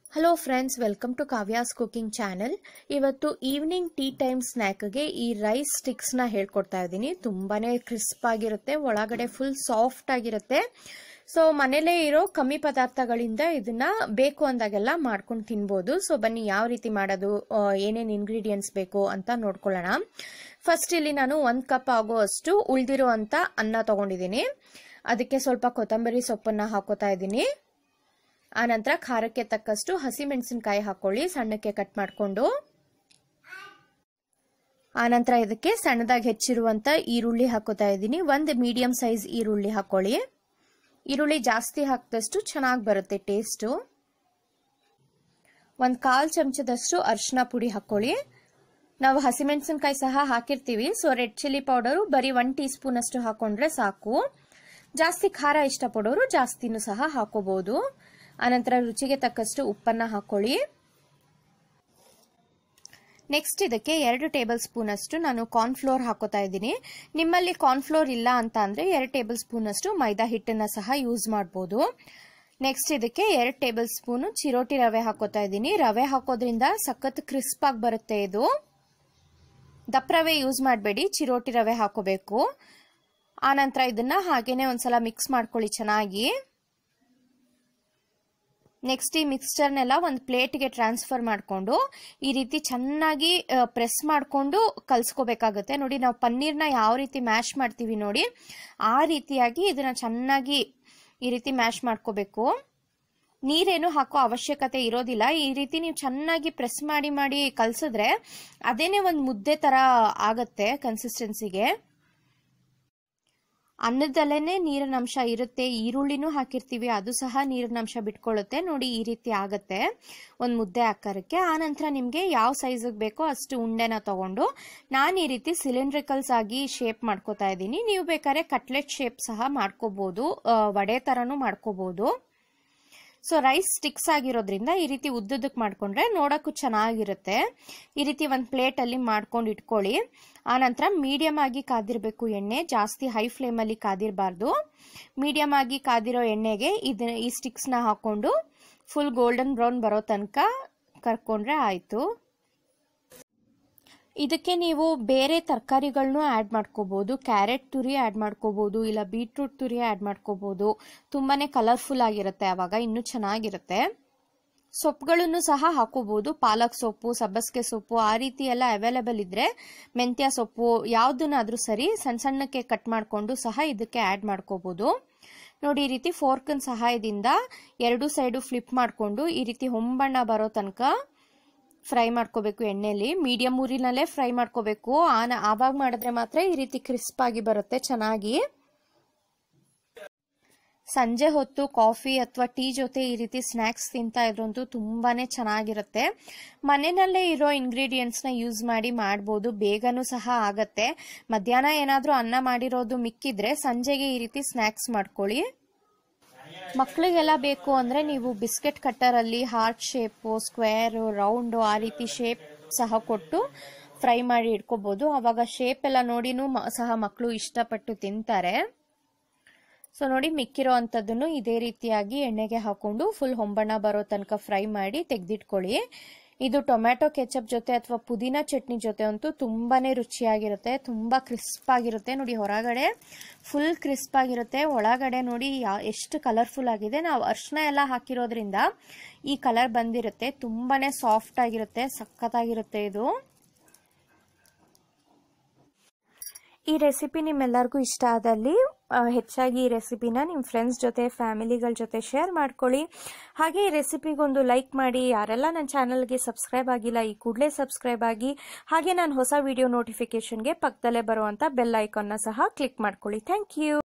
hello friends welcome to Kavya's cooking channel ಇವತ್ತು evening tea time ಸ್ನ್ಯಾಕ್ಗೆ ಈ ರೈಸ್ ಸ್ಟಿಕ್ಸ್ನ ಹೇಳ್ಕೊಡ್ತಾ ಇದ್ದೀನಿ ತುಂಬಾ ಕ್ರಿಸ್ಪ್ ಆಗಿರುತ್ತೆ ಒಳಗಡೆ ಫುಲ್ ಸಾಫ್ಟ್ ಆಗಿರುತ್ತೆ ಸೊ ಮನೇಲೇ ಇರೋ ಕಮ್ಮಿ ಪದಾರ್ಥಗಳಿಂದ ಇದನ್ನ ಬೇಕು ಅಂದಾಗೆಲ್ಲ ಮಾಡ್ಕೊಂಡು ತಿನ್ಬೋದು ಸೊ ಬನ್ನಿ ಯಾವ ರೀತಿ ಮಾಡೋದು ಏನೇನು ಇಂಗ್ರೀಡಿಯೆಂಟ್ಸ್ ಬೇಕು ಅಂತ ನೋಡ್ಕೊಳ್ಳೋಣ ಫಸ್ಟ್ ಇಲ್ಲಿ ನಾನು ಒಂದು ಕಪ್ ಆಗುವಷ್ಟು ಉಳಿದಿರೋ ಅಂತ ಅನ್ನ ತಗೊಂಡಿದ್ದೀನಿ ಅದಕ್ಕೆ ಸ್ವಲ್ಪ ಕೊತ್ತಂಬರಿ ಸೊಪ್ಪನ್ನ ಹಾಕೋತಾ ಇದ್ದೀನಿ ಆನಂತರ ಖಾರಕ್ಕೆ ತಕ್ಕಷ್ಟು ಹಸಿಮೆಣಸಿನಕಾಯಿ ಹಾಕೊಳ್ಳಿ ಸಣ್ಣಕ್ಕೆ ಕಟ್ ಮಾಡಿಕೊಂಡು ಆನಂತರ ಇದಕ್ಕೆ ಸಣ್ಣದಾಗಿ ಹೆಚ್ಚಿರುವಂತ ಈರುಳ್ಳಿ ಹಾಕೋತಾ ಇದ್ದೀನಿ ಒಂದು ಮೀಡಿಯಂ ಸೈಜ್ ಈರುಳ್ಳಿ ಹಾಕೊಳ್ಳಿ ಈರುಳ್ಳಿ ಜಾಸ್ತಿ ಹಾಕಿದಷ್ಟು ಚೆನ್ನಾಗಿ ಬರುತ್ತೆ ಟೇಸ್ಟು ಒಂದು ಕಾಲು ಚಮಚದಷ್ಟು ಅರಿಶಿನ ಪುಡಿ ಹಾಕೊಳ್ಳಿ ನಾವು ಹಸಿಮೆಣಸಿನಕಾಯಿ ಸಹ ಹಾಕಿರ್ತೀವಿ ಸೊ ರೆಡ್ ಚಿಲ್ಲಿ ಪೌಡರು ಬರೀ ಒನ್ ಟೀ ಸ್ಪೂನ್ ಅಷ್ಟು ಹಾಕೊಂಡ್ರೆ ಸಾಕು ಜಾಸ್ತಿ ಖಾರ ಇಷ್ಟಪಡೋರು ಜಾಸ್ತಿನೂ ಸಹ ಹಾಕೋಬಹುದು ಆನಂತರ ರುಚಿಗೆ ತಕ್ಕಷ್ಟು ಉಪ್ಪನ್ನ ಹಾಕೊಳ್ಳಿ ನೆಕ್ಸ್ಟ್ ಇದಕ್ಕೆ ಎರಡು ಟೇಬಲ್ ಸ್ಪೂನ್ ಅಷ್ಟು ನಾನು ಕಾರ್ನ್ಫ್ಲೋರ್ ಹಾಕೋತಾ ಇದ್ದೀನಿ ನಿಮ್ಮಲ್ಲಿ ಕಾರ್ನ್ಫ್ಲೋರ್ ಇಲ್ಲ ಅಂತ ಅಂದ್ರೆ ಎರಡು ಟೇಬಲ್ ಸ್ಪೂನ್ ಅಷ್ಟು ಮೈದಾ ಹಿಟ್ಟನ್ನ ಸಹ ಯೂಸ್ ಮಾಡ್ಬೋದು ನೆಕ್ಸ್ಟ್ ಇದಕ್ಕೆ ಎರಡು ಟೇಬಲ್ ಸ್ಪೂನ್ ಚಿರೋಟಿ ರವೆ ಹಾಕೋತಾ ಇದ್ದೀನಿ ರವೆ ಹಾಕೋದ್ರಿಂದ ಸಖತ್ ಕ್ರಿಸ್ಪ್ ಆಗಿ ಬರುತ್ತೆ ಇದು ದಪ್ಪ ರವೆ ಯೂಸ್ ಮಾಡಬೇಡಿ ಚಿರೋಟಿ ರವೆ ಹಾಕೋಬೇಕು ಆನಂತರ ಇದನ್ನ ಹಾಗೇನೆ ಒಂದ್ಸಲ ಮಿಕ್ಸ್ ಮಾಡ್ಕೊಳ್ಳಿ ಚೆನ್ನಾಗಿ ನೆಕ್ಸ್ಟ್ ಈ ಮಿಕ್ಸ್ಚರ್ನೆಲ್ಲ ಒಂದು ಪ್ಲೇಟ್ಗೆ ಟ್ರಾನ್ಸ್ಫರ್ ಮಾಡಿಕೊಂಡು ಈ ರೀತಿ ಚೆನ್ನಾಗಿ ಪ್ರೆಸ್ ಮಾಡಿಕೊಂಡು ಕಲ್ಸ್ಕೋಬೇಕಾಗುತ್ತೆ ನೋಡಿ ನಾವು ಪನ್ನೀರ್ನ ಯಾವ ರೀತಿ ಮ್ಯಾಶ್ ಮಾಡ್ತೀವಿ ನೋಡಿ ಆ ರೀತಿಯಾಗಿ ಇದನ್ನ ಚೆನ್ನಾಗಿ ಈ ರೀತಿ ಮ್ಯಾಶ್ ಮಾಡ್ಕೋಬೇಕು ನೀರೇನು ಹಾಕೋ ಅವಶ್ಯಕತೆ ಇರೋದಿಲ್ಲ ಈ ರೀತಿ ನೀವು ಚೆನ್ನಾಗಿ ಪ್ರೆಸ್ ಮಾಡಿ ಮಾಡಿ ಕಲ್ಸಿದ್ರೆ ಅದೇನೆ ಒಂದು ಮುದ್ದೆ ತರ ಆಗತ್ತೆ ಕನ್ಸಿಸ್ಟೆನ್ಸಿಗೆ ಅನ್ನದಲ್ಲೇನೆ ನೀರಿನ ಅಂಶ ಇರುತ್ತೆ ಈರುಳ್ಳಿನೂ ಹಾಕಿರ್ತೀವಿ ಅದು ಸಹ ನೀರಿನ ಅಂಶ ಬಿಟ್ಕೊಳ್ಳುತ್ತೆ ನೋಡಿ ಈ ರೀತಿ ಆಗತ್ತೆ ಒಂದು ಮುದ್ದೆ ಆಕಾರಕ್ಕೆ ಆನಂತರ ನಿಮಗೆ ಯಾವ ಸೈಜಿಗೆ ಬೇಕೋ ಅಷ್ಟು ಉಂಡೆನ ತಗೊಂಡು ನಾನು ಈ ರೀತಿ ಸಿಲಿಂಡ್ರಿಕಲ್ಸ್ ಆಗಿ ಶೇಪ್ ಮಾಡ್ಕೋತಾ ಇದ್ದೀನಿ ನೀವು ಬೇಕಾದ್ರೆ ಕಟ್ಲೆಟ್ ಶೇಪ್ ಸಹ ಮಾಡ್ಕೋಬಹುದು ವಡೆ ತರನು ಮಾಡ್ಕೋಬಹುದು ಸೊ ರೈಸ್ ಸ್ಟಿಕ್ಸ್ ಆಗಿರೋದ್ರಿಂದ ಈ ರೀತಿ ಉದ್ದುದಕ್ಕೆ ಮಾಡ್ಕೊಂಡ್ರೆ ನೋಡೋಕ್ಕೂ ಚೆನ್ನಾಗಿರುತ್ತೆ ಈ ರೀತಿ ಒಂದು ಪ್ಲೇಟಲ್ಲಿ ಮಾಡ್ಕೊಂಡು ಇಟ್ಕೊಳ್ಳಿ ಆನಂತರ ಮೀಡಿಯಮ್ ಆಗಿ ಕಾದಿರಬೇಕು ಎಣ್ಣೆ ಜಾಸ್ತಿ ಹೈ ಫ್ಲೇಮಲ್ಲಿ ಕಾದಿರಬಾರ್ದು ಮೀಡಿಯಮ್ ಆಗಿ ಕಾದಿರೋ ಎಣ್ಣೆಗೆ ಇದನ್ನ ಈ ಸ್ಟಿಕ್ಸ್ನ ಹಾಕೊಂಡು ಫುಲ್ ಗೋಲ್ಡನ್ ಬ್ರೌನ್ ಬರೋ ತನಕ ಕರ್ಕೊಂಡ್ರೆ ಆಯಿತು ಇದಕ್ಕೆ ನೀವು ಬೇರೆ ತರಕಾರಿಗಳನ್ನೂ ಆ್ಯಡ್ ಮಾಡ್ಕೋಬೋದು ಕ್ಯಾರೆಟ್ ತುರಿ ಆ್ಯಡ್ ಮಾಡ್ಕೋಬೋದು ಇಲ್ಲ ಬೀಟ್ರೂಟ್ ತುರಿ ಆ್ಯಡ್ ಮಾಡ್ಕೋಬೋದು ತುಂಬಾ ಕಲರ್ಫುಲ್ ಆಗಿರುತ್ತೆ ಆವಾಗ ಇನ್ನೂ ಚೆನ್ನಾಗಿರುತ್ತೆ ಸೊಪ್ಪುಗಳನ್ನು ಸಹ ಹಾಕೋಬಹುದು ಪಾಲಕ್ ಸೊಪ್ಪು ಸಬ್ಬಸಿಗೆ ಸೊಪ್ಪು ಆ ರೀತಿ ಎಲ್ಲ ಅವೈಲೇಬಲ್ ಇದ್ರೆ ಮೆಂತ್ಯ ಸೊಪ್ಪು ಯಾವುದನ್ನಾದ್ರೂ ಸರಿ ಸಣ್ಣ ಸಣ್ಣಕ್ಕೆ ಕಟ್ ಮಾಡಿಕೊಂಡು ಸಹ ಇದಕ್ಕೆ ಆ್ಯಡ್ ಮಾಡ್ಕೋಬಹುದು ನೋಡಿ ಈ ರೀತಿ ಫೋರ್ಕನ್ ಸಹಾಯದಿಂದ ಎರಡು ಸೈಡು ಫ್ಲಿಪ್ ಮಾಡಿಕೊಂಡು ಈ ರೀತಿ ಹೊಂಬಣ್ಣ ಬರೋ ತನಕ ಫ್ರೈ ಮಾಡ್ಕೋಬೇಕು ಎಣ್ಣೆಲಿ ಮೀಡಿಯಂ ಊರಿನಲ್ಲೇ ಫ್ರೈ ಮಾಡ್ಕೋಬೇಕು ಆನ ಆವಾಗ ಮಾಡಿದ್ರೆ ಮಾತ್ರ ಈ ರೀತಿ ಕ್ರಿಸ್ಪ್ ಆಗಿ ಬರುತ್ತೆ ಚೆನ್ನಾಗಿ ಸಂಜೆ ಹೊತ್ತು ಕಾಫಿ ಅಥವಾ ಟೀ ಜೊತೆ ಈ ರೀತಿ ಸ್ನ್ಯಾಕ್ಸ್ ತಿಂತಾ ಇದ್ರಂತೂ ತುಂಬಾನೇ ಚೆನ್ನಾಗಿರುತ್ತೆ ಮನೆಯಲ್ಲೇ ಇರೋ ಇಂಗ್ರೀಡಿಯೆಂಟ್ಸ್ನ ಯೂಸ್ ಮಾಡಿ ಮಾಡ್ಬೋದು ಬೇಗನೂ ಸಹ ಆಗತ್ತೆ ಮಧ್ಯಾಹ್ನ ಏನಾದರೂ ಅನ್ನ ಮಾಡಿರೋದು ಮಿಕ್ಕಿದ್ರೆ ಸಂಜೆಗೆ ಈ ರೀತಿ ಸ್ನ್ಯಾಕ್ಸ್ ಮಾಡ್ಕೊಳ್ಳಿ ಮಕ್ಕಳಿಗೆಲ್ಲ ಬೇಕು ಅಂದರೆ ನೀವು ಬಿಸ್ಕೆಟ್ ಕಟ್ಟರಲ್ಲಿ ಹಾರ್ಟ್ ಶೇಪು ಸ್ಕ್ವೇರು ರೌಂಡು ಆ ರೀತಿ ಶೇಪ್ ಸಹ ಕೊಟ್ಟು ಫ್ರೈ ಮಾಡಿ ಇಟ್ಕೋಬೋದು ಅವಾಗ ಶೇಪ್ ಎಲ್ಲ ನೋಡಿನೂ ಸಹ ಮಕ್ಕಳು ಇಷ್ಟಪಟ್ಟು ತಿಂತಾರೆ ಸೊ ನೋಡಿ ಮಿಕ್ಕಿರೋ ಅಂಥದ್ದನ್ನು ಇದೇ ರೀತಿಯಾಗಿ ಎಣ್ಣೆಗೆ ಹಾಕೊಂಡು ಫುಲ್ ಹೊಂಬಣ್ಣ ಬರೋ ತನಕ ಫ್ರೈ ಮಾಡಿ ತೆಗೆದಿಟ್ಕೊಳ್ಳಿ ಇದು ಟೊಮ್ಯಾಟೊ ಕೆಚಪ್ ಜೊತೆ ಅಥವಾ ಪುದೀನ ಚಟ್ನಿ ಜೊತೆ ಅಂತೂ ತುಂಬಾನೇ ರುಚಿಯಾಗಿರುತ್ತೆ ತುಂಬ ಕ್ರಿಸ್ಪ್ ಆಗಿರುತ್ತೆ ನೋಡಿ ಹೊರಗಡೆ ಫುಲ್ ಕ್ರಿಸ್ಪ್ ಆಗಿರುತ್ತೆ ಒಳಗಡೆ ನೋಡಿ ಎಷ್ಟು ಕಲರ್ಫುಲ್ ಆಗಿದೆ ನಾವು ಅರ್ಶನ ಎಲ್ಲ ಹಾಕಿರೋದ್ರಿಂದ ಈ ಕಲರ್ ಬಂದಿರುತ್ತೆ ತುಂಬಾನೇ ಸಾಫ್ಟ್ ಆಗಿರುತ್ತೆ ಸಖತ್ತಾಗಿರುತ್ತೆ ಇದು ಈ ರೆಸಿಪಿ ನಿಮ್ಮೆಲ್ಲರಿಗೂ ಇಷ್ಟ ಆದಲ್ಲಿ ಹೆಚ್ಚಾಗಿ ಈ ರೆಸಿಪಿನ ನಿಮ್ಮ ಫ್ರೆಂಡ್ಸ್ ಜೊತೆ ಫ್ಯಾಮಿಲಿಗಳ ಜೊತೆ ಶೇರ್ ಮಾಡ್ಕೊಳ್ಳಿ ಹಾಗೆ ಈ ರೆಸಿಪಿಗೊಂದು ಲೈಕ್ ಮಾಡಿ ಯಾರೆಲ್ಲ ನನ್ನ ಚಾನಲ್ಗೆ ಸಬ್ಸ್ಕ್ರೈಬ್ ಆಗಿಲ್ಲ ಈ ಕೂಡಲೇ ಸಬ್ಸ್ಕ್ರೈಬ್ ಆಗಿ ಹಾಗೆ ನಾನು ಹೊಸ ವಿಡಿಯೋ ನೋಟಿಫಿಕೇಶನ್ಗೆ ಪಕ್ಕದಲ್ಲೇ ಬರುವಂಥ ಬೆಲ್ ಐಕಾನ್ನ ಸಹ ಕ್ಲಿಕ್ ಮಾಡ್ಕೊಳ್ಳಿ ಥ್ಯಾಂಕ್ ಯು